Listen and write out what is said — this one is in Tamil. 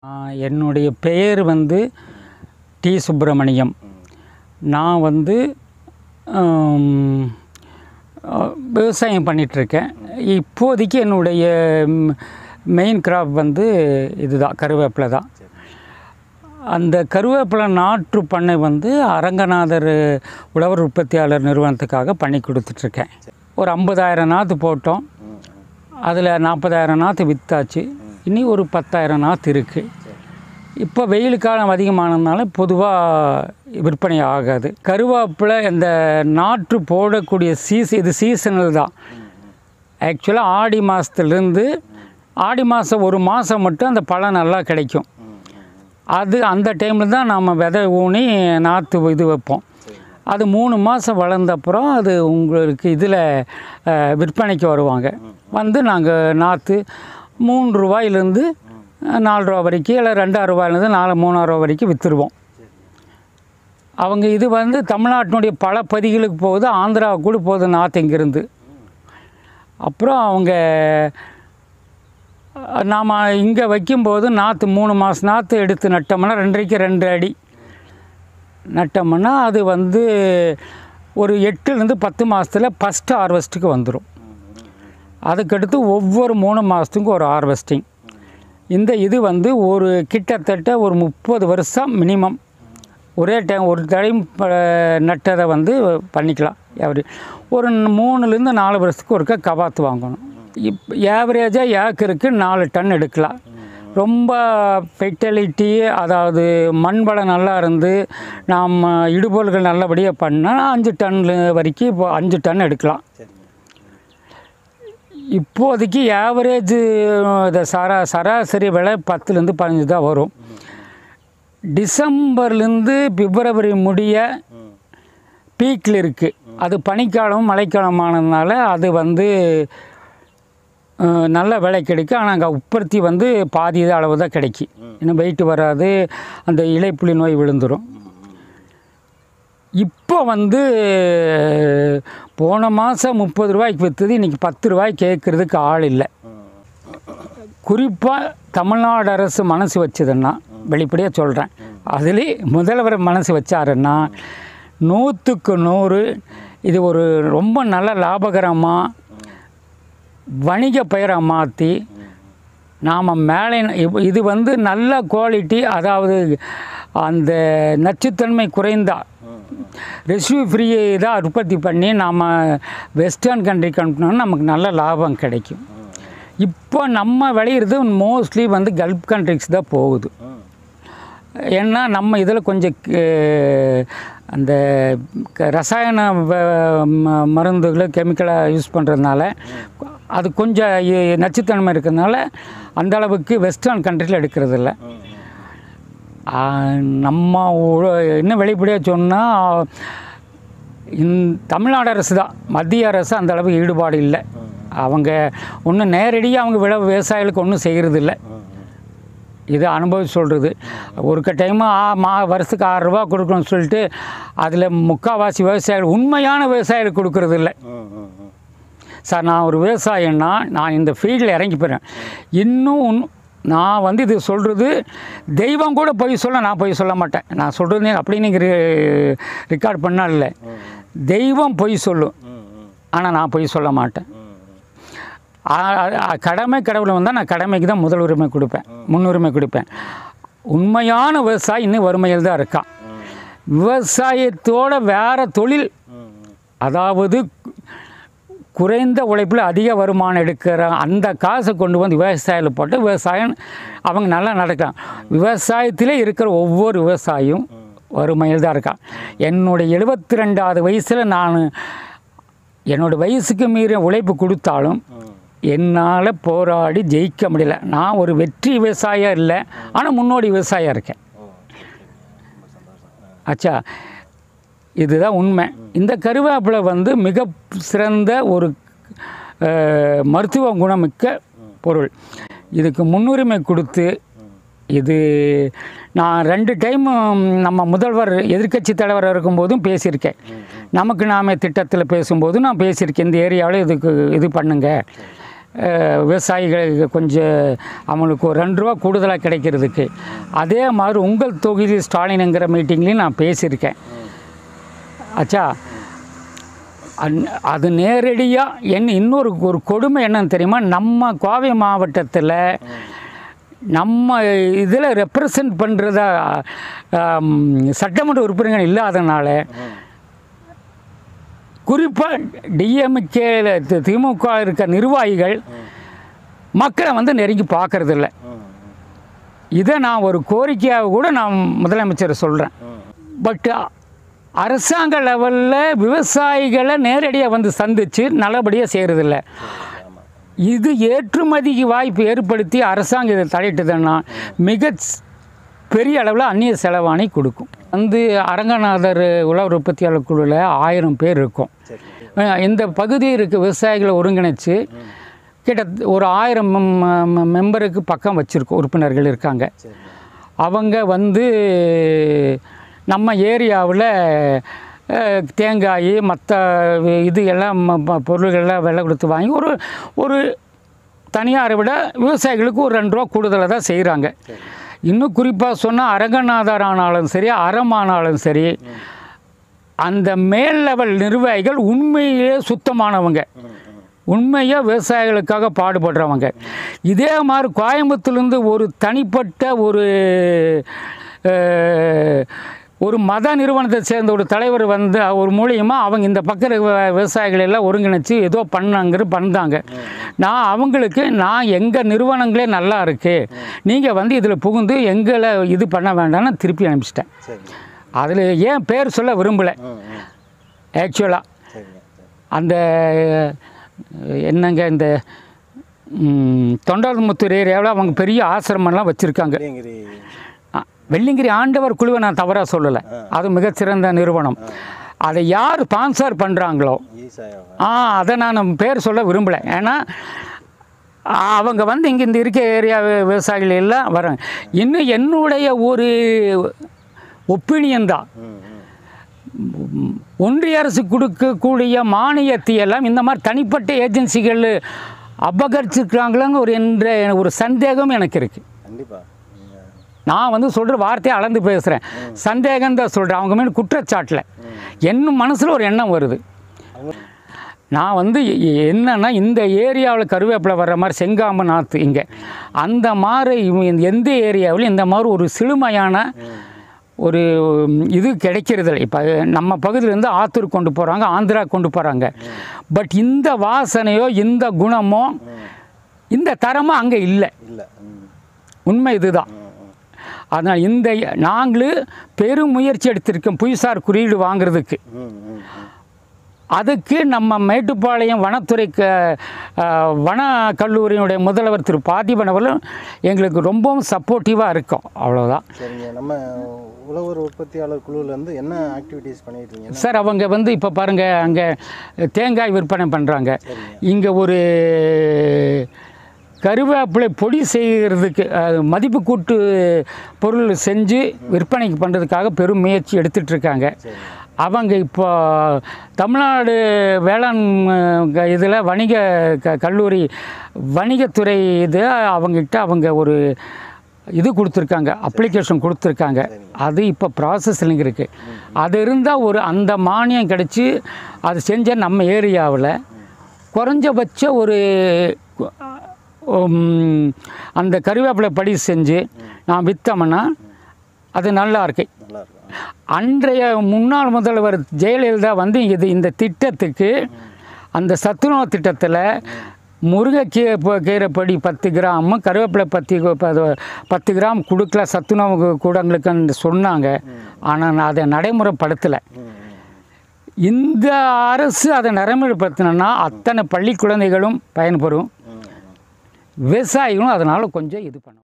ஆ, என்னுடைய பெயர் வந்து டி சுப்பிரமணியம் நான் வந்து ஆம், ஆ, விவசாயம் பண்ணிகிட்ருக்கேன் இப்போதைக்கு என்னுடைய மெயின் கிராப் வந்து இதுதான் கருவேப்பிலை தான் அந்த கருவேப்பிலை நாற்று பண்ணை வந்து அரங்கநாதர் உழவர் உற்பத்தியாளர் நிறுவனத்துக்காக பண்ணி கொடுத்துட்ருக்கேன் ஒரு ஐம்பதாயிரம் நாற்று போட்டோம் அதில் நாற்பதாயிரம் நாற்று விற்றாச்சு இனி ஒரு பத்தாயிரம் நாற்று இருக்குது இப்போ வெயில் காலம் அதிகமானதுனால பொதுவாக விற்பனை ஆகாது கருவேப்பிலை இந்த நாற்று போடக்கூடிய சீசன் இது சீசனல் தான் ஆக்சுவலாக ஆடி மாதத்துலேருந்து ஆடி மாதம் ஒரு மாதம் மட்டும் அந்த பழம் நல்லா கிடைக்கும் அது அந்த டைமில் தான் நாம் விதை ஊனி நாற்று இது வைப்போம் அது மூணு மாதம் வளர்ந்தப்புறம் அது உங்களுக்கு இதில் விற்பனைக்கு வருவாங்க வந்து நாங்கள் நாற்று மூணு ரூபாயிலேருந்து நாலு ரூபா வரைக்கும் இல்லை ரெண்டாயிரம் ரூபாயிலேருந்து நாலு மூணாயிரம் ரூபா வரைக்கும் விற்றுருவோம் அவங்க இது வந்து தமிழ்நாட்டினுடைய பல பதிகளுக்கு போகுது ஆந்திராவுக்கு கூட போகுது நாற்று இங்கேருந்து அப்புறம் அவங்க நாம் இங்கே வைக்கும்போது நாற்று மூணு மாதம் நாற்று எடுத்து நட்டோம்னா ரெண்டரைக்கு ரெண்டு அடி நட்டோம்னா அது வந்து ஒரு எட்டுலேருந்து பத்து மாதத்தில் ஃபஸ்ட்டு ஹார்வெஸ்ட்டுக்கு வந்துடும் அதுக்கடுத்து ஒவ்வொரு மூணு மாதத்துக்கும் ஒரு ஹார்வெஸ்டிங் இந்த இது வந்து ஒரு கிட்டத்தட்ட ஒரு முப்பது வருஷம் மினிமம் ஒரே டைம் ஒரு டைம் ப- நட்டதை வந்து பண்ணிக்கலாம் எப்படி ஒரு மூணுலேருந்து நாலு வருஷத்துக்கு ஒருக்கா கவாத்து வாங்கணும் இப் ஏவரேஜாக ஏக்கருக்கு நாலு டன் எடுக்கலாம் ரொம்ப ஃபெர்டிலிட்டி அதாவது மண் வளம் நல்லா இருந்து நாம் இடுபொருள்கள் நல்லபடியாக பண்ணால் அஞ்சு டன் வரைக்கும் இப்போ அஞ்சு டன் எடுக்கலாம் இப்போதைக்கு ஆவரேஜ் இந்த சரா சராசரி விலை பத்துலேருந்து பதினஞ்சு தான் வரும் டிசம்பர்லேருந்து பிப்ரவரி முடிய பீக்கில் இருக்குது அது பனிக்காலம் மழைக்காலமானதுனால அது வந்து அஹ், நல்ல விலை கிடைக்கும் ஆனால் அங்கே உற்பத்தி வந்து பாதி அளவு தான் கிடைக்கும் இன்னும் வெயிட் வராது அந்த இலைப்புலி நோய் விழுந்துடும் இப்போ வந்து போன மாதம் முப்பது ரூபாய்க்கு விற்றது இன்றைக்கி பத்து ரூபாய் கேட்குறதுக்கு ஆள் இல்லை குறிப்பாக தமிழ்நாடு அரசு மனசு வச்சதுன்னா வெளிப்படையாக சொல்கிறேன் அதிலே முதல்வர் மனசு வச்சாருன்னா நூற்றுக்கு நூறு இது ஒரு ரொம்ப நல்ல லாபகரமாக வணிக பெயரை மாற்றி நாம் மேலே இப்ப இது வந்து நல்ல குவாலிட்டி அதாவது அந்த நச்சுத்தன்மை குறைந்தா ரெசியூ ஃப்ரீ இதாக உற்பத்தி பண்ணி நாம் வெஸ்டர்ன் கண்ட்ரிக்கு அனுப்பினோம்னா நமக்கு நல்ல லாபம் கிடைக்கும் இப்போ நம்ம விளையிறது மோஸ்ட்லி வந்து கல்ஃப் கண்ட்ரிஸ் தான் போகுது ஏன்னா நம்ம இதில் கொஞ்சம் க- அந்த க- ரசாயன வ- ம- மருந்துகளை கெமிக்கலாக யூஸ் பண்ணுறதுனால அது கொஞ்சம் இ- நச்சுத்தன்மை இருக்கிறதுனால அந்த அளவுக்கு வெஸ்டர்ன் கண்ட்ரியில் எடுக்கிறது இல்லை ஆ, நம்ம உ- இன்னும் வெளிப்படையாக சொன்னால் இந் தமிழ்நாடு அரசு தான் மத்திய அரசு அந்த அளவுக்கு ஈடுபாடு இல்லை அவங்க ஒன்றும் நேரடியாக அவங்க விளை விவசாயிகளுக்கு ஒன்றும் செய்கிறது இல்லை இது அனுபவிச்சு சொல்கிறது ஒரு டைமு ஆ மா வருஷத்துக்கு ஆறு ரூபா கொடுக்கணும்னு சொல்லிட்டு அதில் முக்கால்வாசி விவசாயிகள் உண்மையான விவசாயிகளுக்கு கொடுக்கறது இல்லை சார் நான் ஒரு விவசாயன்னா நான் இந்த ஃபீல்டில் இறங்கி போகிறேன் இன்னும் உன்- நான் வந்து இது சொல்கிறது தெய்வம் கூட பொய் சொல்ல நான் பொய் சொல்ல மாட்டேன் நான் சொல்கிறது அப்படின்னு ரெக்கார்ட் பண்ணால் இல்லை தெய்வம் பொய் சொல்லும் ஆனால் நான் பொய் சொல்ல மாட்டேன் ஆ- ஆ- கடமை கடவுள் வந்தால் நான் கடமைக்கு தான் முதல் உரிமை கொடுப்பேன் முன்னுரிமை கொடுப்பேன் உண்மையான விவசாயி இன்னும் வறுமையில் தான் இருக்கான் விவசாயத்தோட வேறு தொழில் அதாவது குறைந்த உழைப்பில் அதிக வருமானம் எடுக்கிற அந்த காசை கொண்டு வந்து விவசாயியில் போட்டு விவசாயம் அவங்க நல்லா நடக்கலாம் விவசாயத்திலே இருக்கிற ஒவ்வொரு விவசாயியும் வறுமையில் தான் இருக்கான் என்னுடைய எழுபத்தி ரெண்டாவது வயசில் நான் என்னோட வயசுக்கு மீறிய உழைப்பு கொடுத்தாலும் என்னால் போராடி ஜெயிக்க முடியல நான் ஒரு வெற்றி விவசாயியாக இல்லை ஆனால் முன்னோடி விவசாயியாக இருக்கேன் ஆச்சா இதுதான் உண்மை இந்த கருவேப்பிலை வந்து மிக சிறந்த ஒரு அஹ், மருத்துவ குணமிக்க பொருள் இதுக்கு முன்னுரிமை கொடுத்து இது நான் ரெண்டு டைம் நம்ம முதல்வர் எதிர்க்கட்சி தலைவர் இருக்கும்போதும் பேசியிருக்கேன் நமக்கு நாமே திட்டத்தில் பேசும்போது நான் பேசியிருக்கேன் இந்த ஏரியாவில் இதுக்கு இது பண்ணுங்க அஹ், விவசாயிகளுக்கு கொஞ்சம் அவங்களுக்கு ஒரு ரெண்டு ரூபா கூடுதலாக கிடைக்கிறதுக்கு அதே மாதிரி உங்கள் தொகுதி ஸ்டாலினுங்கிற மீட்டிங்லேயும் நான் பேசியிருக்கேன் ஆச்சா அந்- அது நேரடியாக என்ன இன்னொரு ஒரு கொடுமை என்னன்னு தெரியுமா நம்ம கோவை மாவட்டத்தில் நம்ம இதில் ரெப்ரசன்ட் பண்ணுறதா சட்டமன்ற உறுப்பினர்கள் இல்லாதனால குறிப்பாக டிஎம்கே திமுக இருக்க நிர்வாகிகள் மக்களை வந்து நெருங்கி பார்க்கறதில்ல இதை நான் ஒரு கோரிக்கையாக கூட நான் முதலமைச்சரை சொல்கிறேன் பட் அரசாங்க லெவலில் விவசாயிகளை நேரடியாக வந்து சந்தித்து நல்லபடியாக செய்கிறதில்ல இது ஏற்றுமதிக்கு வாய்ப்பு ஏற்படுத்தி அரசாங்கம் இதை தலையிட்டதுன்னா மிக ஸ்- பெரிய அளவில் அந்நிய செலவாணி கொடுக்கும் வந்து அரங்கநாதர் உழவர் உற்பத்தியாளர் குழுவில் ஆயிரம் பேர் இருக்கும் அஹ் இந்த பகுதி இருக்க விவசாயிகளை ஒருங்கிணைச்சு கிட்ட ஒரு ஆயிரம் மெம்பருக்கு பக்கம் வச்சுருக்கோம் உறுப்பினர்கள் இருக்காங்க அவங்க வந்து நம்ம ஏரியாவில் தேங்காய் மற்ற இது எல்லாம் ம- ம- பொருள்கள்லாம் விலை கொடுத்து வாங்கி ஒரு ஒரு தனியாரை விட விவசாயிகளுக்கு ஒரு ரெண்டு ரூபா கூடுதலாக தான் செய்கிறாங்க இன்னும் குறிப்பாக சொன்னால் அரங்கநாதர் ஆனாலும் சரி அறமானாலும் சரி அந்த மேல் லெவல் நிர்வாகிகள் உண்மையிலே சுத்தமானவங்க உண்மையாக விவசாயிகளுக்காக பாடுபடுறவங்க இதே மாதிரி கோயம்புத்தூர்லேருந்து ஒரு தனிப்பட்ட ஒரு அஹ், ஒரு மத நிறுவனத்தை சேர்ந்த ஒரு தலைவர் வந்து ஒரு மூலியமாக அவங்க இந்த பக்கம் இருக்க விவ- விவசாயிகள் எல்லாம் ஒருங்கிணைச்சு ஏதோ பண்ணாங்கிற பண்ணாங்க நான் அவங்களுக்கு நான் எங்கள் நிறுவனங்களே நல்லா இருக்குது நீங்கள் வந்து இதில் புகுந்து எங்களை இது பண்ண வேண்டாம்னு திருப்பி அனுப்பிச்சிட்டேன் சரிங்க அதில் ஏன் பேர் சொல்ல விரும்பலை ம் ம் ஆக்சுவலாக சரிங்க சரி அந்த அஹ், என்னங்க இந்த ம், தொண்டாமுத்தூர் ஏரியாவில் அவங்க பெரிய ஆசிரமம்லாம் வச்சுருக்காங்க வெள்ளியங்கிரி வெள்ளிங்கிரி ஆண்டவர் குழுவை நான் தவறாக சொல்லலை அது மிகச்சிறந்த நிறுவனம் அதை யார் ஸ்பான்சர் பண்ணுறாங்களோ ஈசாயாவா ஆ அதை நான் பேர் சொல்ல விரும்பலை ஏன்னா ஆ, அவங்க வந்து இங்கே இந்த இருக்க ஏரியா வி- விவசாயிகள் எல்லாம் வராங்க இன்னும் என்னுடைய ஒரு ஒப்பீனியன் தான் ம் ம் ஒன்றிய அரசு கொடுக்கக்கூடிய மானியத்தை எல்லாம் இந்த மாதிரி தனிப்பட்ட ஏஜென்சிகள் அபகரிச்சிருக்காங்களான்னு ஒரு என்ற ஒரு சந்தேகம் எனக்கு இருக்குது கண்டிப்பாக நீங்கள் நான் வந்து சொல்கிற வார்த்தையை அளந்து பேசுகிறேன் சந்தேகம் தான் சொல்கிறேன் அவங்க மேலே குற்றச்சாட்டில் என்ன மனசில் ஒரு எண்ணம் வருது அவங்க நான் வந்து எ- எ- என்னன்னா இந்த ஏரியாவில் கருவேப்பிலை வர்ற மாதிரி செங்காம நாற்று இங்கே அந்த மாதிரி இவங்க எந்த ஏரியாவிலும் இந்த மாதிரி ஒரு சிலுமையான ஒரு ம், இது கிடைக்கிறதில்ல இப்போ நம்ம பகுதியிலேருந்து ஆத்தூர் கொண்டு போகிறாங்க ஆந்திரா கொண்டு போகிறாங்க பட் இந்த வாசனையோ இந்த குணமோ இந்த தரமோ அங்கே இல்லை இல்லை ம் உண்மை இதுதான் ம் ம் அதனால் இந்த நாங்களும் பெரும் முயற்சி எடுத்திருக்கோம் புவிசார் குறியீடு வாங்குறதுக்கு ம் ம் ம் அதுக்கு நம்ம மேட்டுப்பாளையம் வனத்துறை க அஹ், வன கல்லூரியினுடைய முதல்வர் திரு பார்த்திபன் அவர்களும் எங்களுக்கு ரொம்பவும் சப்போர்ட்டிவாக இருக்கும் அவ்வளோதான் சரிங்க நம்ம உழவர் உற்பத்தியாளர் குழுவிலேருந்து என்ன ஆக்டிவிட்டீஸ் பண்ணிட்டு இருக்கீங்க சார் அவங்க வந்து இப்போ பாருங்கள் அங்கே தேங்காய் விற்பனை பண்ணுறாங்க இங்கே ஒரு கருவேப்பிலை பொடி செய்கிறதுக்கு அஹ், மதிப்பு கூட்டு பொருள் செஞ்சு விற்பனைக்கு பண்ணுறதுக்காக பெரும் முயற்சி எடுத்துட்டு இருக்காங்க அவங்க இப்போ தமிழ்நாடு வேளாண் இதில் வணிக க கல்லூரி வணிகத்துறை இது அவங்ககிட்ட அவங்க ஒரு இது கொடுத்துருக்காங்க அப்ளிகேஷன் கொடுத்துருக்காங்க அது இப்போ ப்ராசஸ்லிங் இருக்குது அது இருந்தால் ஒரு அந்த மானியம் கிடச்சி அது செஞ்ச நம்ம ஏரியாவில் குறைஞ்சபட்ச ஒரு உம், அந்த கருவேப்பிலை படி செஞ்சு நான் விற்றோம்னா அது நல்லா இருக்கு நல்லா இருக்கும் அன்றைய முன்னாள் முதல்வர் ஜெயலலிதா வந்து இது இந்த திட்டத்துக்கு அந்த சத்துணவு திட்டத்தில் முருங்கைக்கீரை ப- கீரை பொடி பத்து கிராம் கருவேப்பிலை பத்து கு- ப- பத்து கிராம் கொடுக்கல சத்துணவு கூடங்களுக்குன்னு சொன்னாங்க ஆனால் நான் அதை நடைமுறைப்படுத்தலை ம் ம் இந்த அரசு அதை நடைமுறைப்படுத்தினா அத்தனை பள்ளி குழந்தைகளும் பயன்பெறும் ம் ம் விவசாயிகளும் அதனால் கொஞ்சம் இது பண்ணும்